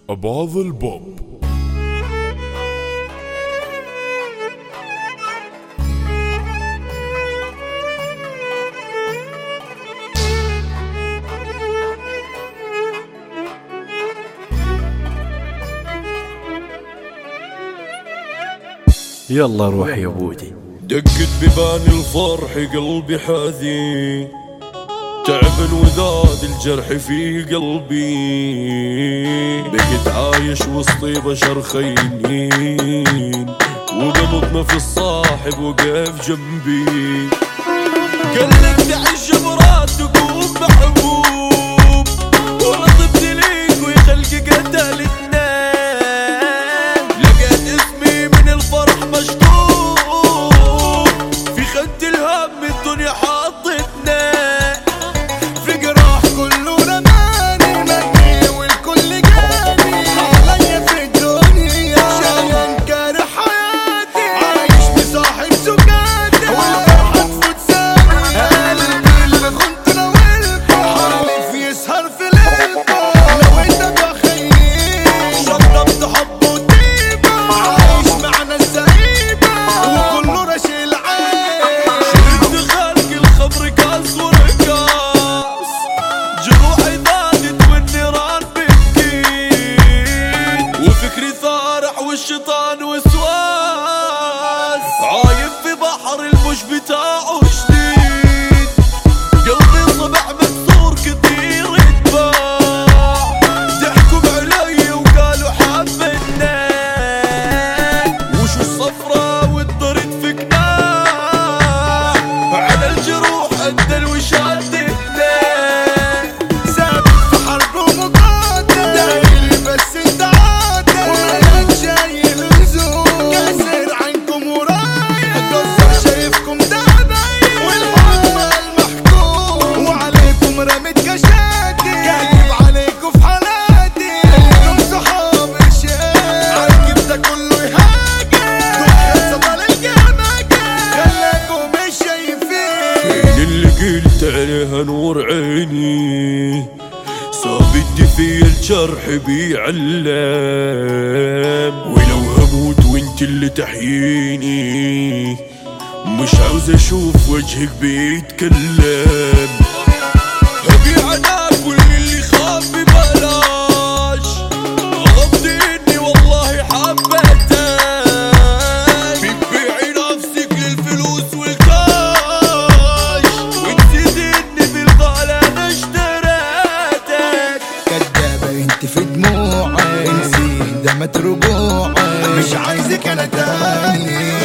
أباظ البوب يلا روح يا بودي دقت ببان الفرح قلبي حزين تعب وذاد الجرح في قلبي بقيت عايش وسطي بشر خاينين وقلبنا في الصاحب وقف جنبي قالك تعيش مراد تقوم محبوب ورض بتليك ويخلق قتل اثنين لقيت اسمي من الفرح مشطوب في خد الهم الدنيا حاطتنا في جراح كله رماني مني والكل جاني عليا في الدنيا شايل كاره حياتي عايش بصاحب زكاتي والفرحة تفوت ثانية قلبي اللي كنت ناويلكم حالف يسهر في ليلكم لو انت بخيل شطبت حب وطيبة عايش معنا الزعيبة وكله رشيل عين شربت خلق الخمر كاس ورقاص جروحي ضادت والنيران بتكيد وفكري ثارح والشيطان وسواس عايم في بحر المش بتاعه جديد قلبي صبح مكسور كثير اتباع ضحكوا علي وقالوا حبنا وشو الصفرة والضرد في قناع على الجروح ادى وشاد ثابت في حرب ومقاتل داير بس انت عاتل ومالك شايل لزوم كاسر عنكم ورايح كسر شايفكم دعبايل والحكم المحكوم وعليكم رميت كشاتي كاتب عليكم في حالاتي انتم صحاب الشيء عالكب ده كله يهاجم دول صبال الجماجم خلاكم مش شايفين اللي قلت عليها نور عيني صابت في الجرح بيعلم ولو هموت وانت اللي تحييني مش عاوز اشوف وجهك بيتكلم ابي عذاب كل اللي خاف ببلاش غلطت اني والله حبيتك بتبيعي نفسك للفلوس والكاش ونسيت اني بالغالي انا اشتريتك كدابة انت في دموعي نسيت دمت رجوعي مش عايزك انا تاني